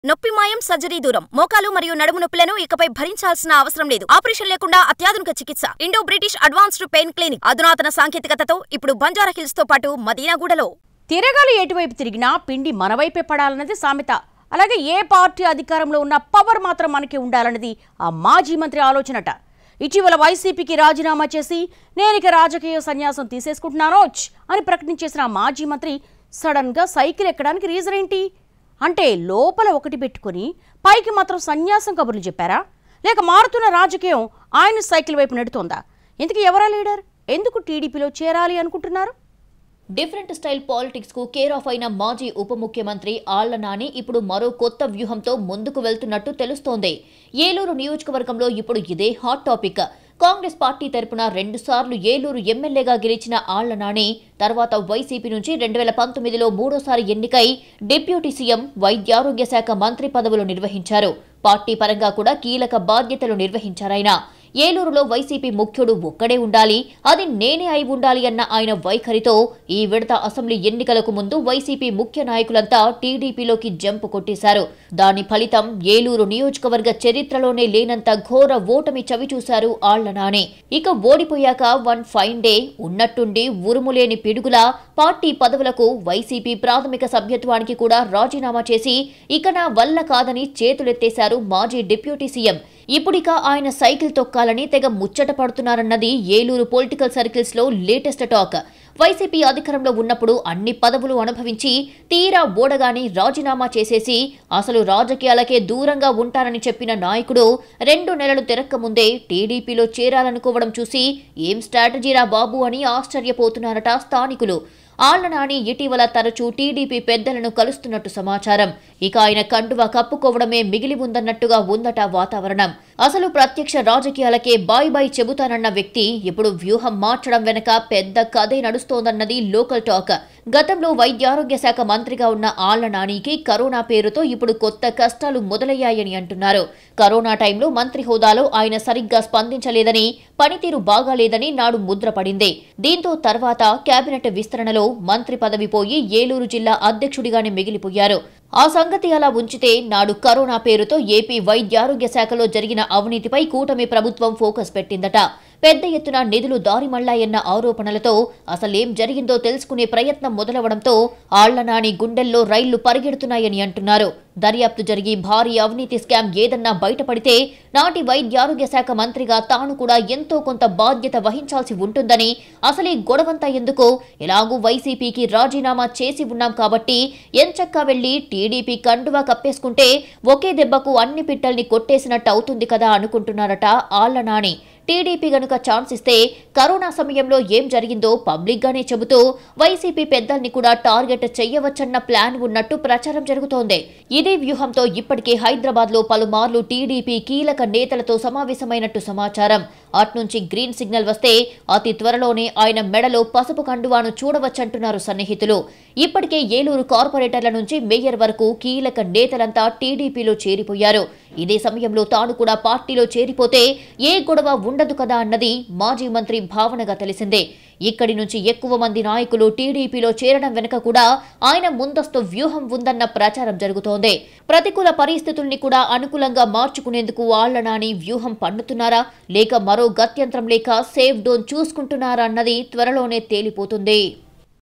నొప్పి మాయం సర్జరీ దూరం మోకాలు మరియు నడుము నొప్పులను ఇకపై భరించాల్సిన అవసరం లేదు ఆపరేషన్ లేకుండా అత్యాధునిక చికిత్స Indo British advanced pain clinic అధునాతన సాంకేతికతతో ఇప్పుడు బంజారా హిల్స్ తో పాటు మదీనాగూడలో తిరగాలి ఎటువైపు తిరిగినా పిండి మనవైపే పడాలన్నది సామెత అలాగే ఏ పార్టీ అధికారంలో ఉన్న పవర్ మాత్రం మనకి ఉండాలన్నది ఆ మాజీ మంత్రి ఆలోచనట ఇటీవల వైసీపీకి రాజీనామా చేసి నేను ఇక రాజకీయ సన్యాసం తీసేసుకుంటున్నానోచ్ అని ప్రకటించేసిన ఆ మాజీ మంత్రి సడన్గా సైకిల్ ఎక్కడానికి రీజన్ ఏంటి అంటే లోపల ఒకటి పెట్టుకొని పైకి మాత్రం సన్యాసం కబుర్లు చెప్పారా లేక మారుతున్న రాజకీయం ఆయన సైకిల్ వైపు నెడుతోందా ఇంతకీ ఎవరా లీడర్ ఎందుకు టీడీపీలో చేరాలి అనుకుంటున్నారు డిఫరెంట్ స్టైల్ పాలిటిక్స్ కు కేర్ ఆఫ్ అయిన మాజీ ఉప ముఖ్యమంత్రి ఆళ్ల నాని ఇప్పుడు మరో కొత్త వ్యూహంతో ముందుకు వెళ్తున్నట్టు తెలుస్తోంది ఏలూరు నియోజకవర్గంలో ఇప్పుడు ఇదే హాట్ టాపిక్ కాంగ్రెస్ పార్టీ తరపున రెండుసార్లు ఏలూరు ఎమ్మెల్యేగా గెలిచిన ఆళ్ల నాని తర్వాత వైసీపీ నుంచి రెండు వేల పంతొమ్మిదిలో మూడోసారి ఎన్నికై డిప్యూటీ సీఎం వైద్యారోగ్య శాఖ మంత్రి పదవులు నిర్వహించారు పార్టీ పరంగా కూడా కీలక బాధ్యతలు నిర్వహించారాయన ఏలూరులో వైసీపీ ముఖ్యుడు ఒక్కడే ఉండాలి అది నేనే అయి ఉండాలి అన్న ఆయన వైఖరితో ఈ విడత అసెంబ్లీ ఎన్నికలకు ముందు వైసీపీ ముఖ్య నాయకులంతా టీడీపీలోకి జంపు కొట్టేశారు దాని ఫలితం ఏలూరు నియోజకవర్గ చరిత్రలోనే లేనంత ఘోర ఓటమి చవిచూశారు ఆళ్ల నాని ఇక ఓడిపోయాక వన్ ఫైన్ డే ఉన్నట్టుండి ఉరుములేని పిడుగులా పార్టీ పదవులకు వైసీపీ ప్రాథమిక సభ్యత్వానికి కూడా రాజీనామా చేసి ఇక నా వల్ల కాదని చేతులెత్తేశారు మాజీ డిప్యూటీ సీఎం ఇప్పుడిక ఆయన సైకిల్ తొక్కాలని తెగ ముచ్చట పడుతున్నారన్నది ఏలూరు పొలిటికల్ సర్కిల్స్ లో లేటెస్ట్ టాక్ వైసీపీ అధికారంలో ఉన్నప్పుడు అన్ని పదవులు అనుభవించి తీరా ఓడగాని రాజీనామా చేసేసి అసలు రాజకీయాలకే దూరంగా ఉంటారని చెప్పిన నాయకుడు రెండు నెలలు తిరక్కముందే టీడీపీలో చేరాలనుకోవడం చూసి ఏం స్ట్రాటజీరా బాబు అని ఆశ్చర్యపోతున్నారట స్థానికులు ఆళ్ల నాని ఇటీవల తరచూ టీడీపీ పెద్దలను కలుస్తున్నట్టు సమాచారం ఇక ఆయన కండువా కప్పుకోవడమే మిగిలి ఉందన్నట్టుగా ఉందట వాతావరణం అసలు ప్రత్యక్ష రాజకీయాలకే బాయ్ బాయ్ చెబుతానన్న వ్యక్తి ఇప్పుడు వ్యూహం మార్చడం వెనక పెద్ద కథే నడుస్తోందన్నది లోకల్ టాక్ గతంలో వైద్యారోగ్య శాఖ మంత్రిగా ఉన్న ఆళ్ల నానికి కరోనా పేరుతో ఇప్పుడు కొత్త కష్టాలు మొదలయ్యాయని అంటున్నారు కరోనా టైంలో మంత్రి హోదాలో ఆయన సరిగ్గా స్పందించలేదని పనితీరు బాగాలేదని నాడు ముద్ర పడింది దీంతో తర్వాత కేబినెట్ విస్తరణలో మంత్రి పదవి పోయి ఏలూరు జిల్లా అధ్యక్షుడిగానే మిగిలిపోయారు ఆ సంగతి అలా ఉంచితే నాడు కరోనా పేరుతో ఏపీ వైద్యారోగ్య శాఖలో జరిగిన అవినీతిపై కూటమి ప్రభుత్వం ఫోకస్ పెట్టిందట పెద్ద ఎత్తున నిధులు దారిమళ్లాయన్న ఆరోపణలతో అసలేం జరిగిందో తెలుసుకునే ప్రయత్నం మొదలవడంతో ఆళ్ల నాని గుండెల్లో రైళ్లు పరిగెడుతున్నాయని అంటున్నారు దర్యాప్తు జరిగి భారీ అవినీతి స్కామ్ ఏదన్నా బయటపడితే నాటి వైద్యారోగ్య శాఖ మంత్రిగా తాను కూడా ఎంతో కొంత బాధ్యత వహించాల్సి ఉంటుందని అసలే గొడవంతా ఎందుకు ఎలాగూ వైసీపీకి రాజీనామా చేసి ఉన్నాం కాబట్టి ఎంచక్కా వెళ్లి టీడీపీ కండువా కప్పేసుకుంటే ఒకే దెబ్బకు అన్ని పిట్టల్ని కొట్టేసినట్టు అవుతుంది కదా అనుకుంటున్నారట ఆళ్ల నాని టీడీపీ గనుక ఛాన్స్ ఇస్తే కరోనా సమయంలో ఏం జరిగిందో పబ్లిక్ గానే చెబుతూ వైసీపీ పెద్దల్ని కూడా టార్గెట్ చెయ్యవచ్చన్న ప్లాన్ ఉన్నట్టు ప్రచారం జరుగుతోంది ఇదే వ్యూహంతో ఇప్పటికే హైదరాబాద్ లో పలుమార్లు టీడీపీ కీలక నేతలతో సమావేశమైనట్టు సమాచారం అట్నుంచి గ్రీన్ సిగ్నల్ వస్తే అతి త్వరలోనే ఆయన మెడలో పసుపు కండువాను చూడవచ్చంటున్నారు సన్నిహితులు ఇప్పటికే ఏలూరు కార్పొరేటర్ల నుంచి మేయర్ వరకు కీలక నేతలంతా టీడీపీలో చేరిపోయారు ఇదే సమయంలో తాను కూడా పార్టీలో చేరిపోతే ఏ గొడవ ఉండదు కదా అన్నది మాజీ మంత్రి భావనగా తెలిసిందే ఇక్కడి నుంచి ఎక్కువ మంది నాయకులు టీడీపీలో చేరడం వెనుక కూడా ఆయన ముందస్తు వ్యూహం ఉందన్న ప్రచారం జరుగుతోంది ప్రతికూల పరిస్థితుల్ని కూడా అనుకూలంగా మార్చుకునేందుకు ఆళ్ల నాని వ్యూహం పన్నుతున్నారా లేక మరో గత్యంతరం లేక సేఫ్ డోన్ చూసుకుంటున్నారా అన్నది త్వరలోనే తేలిపోతుంది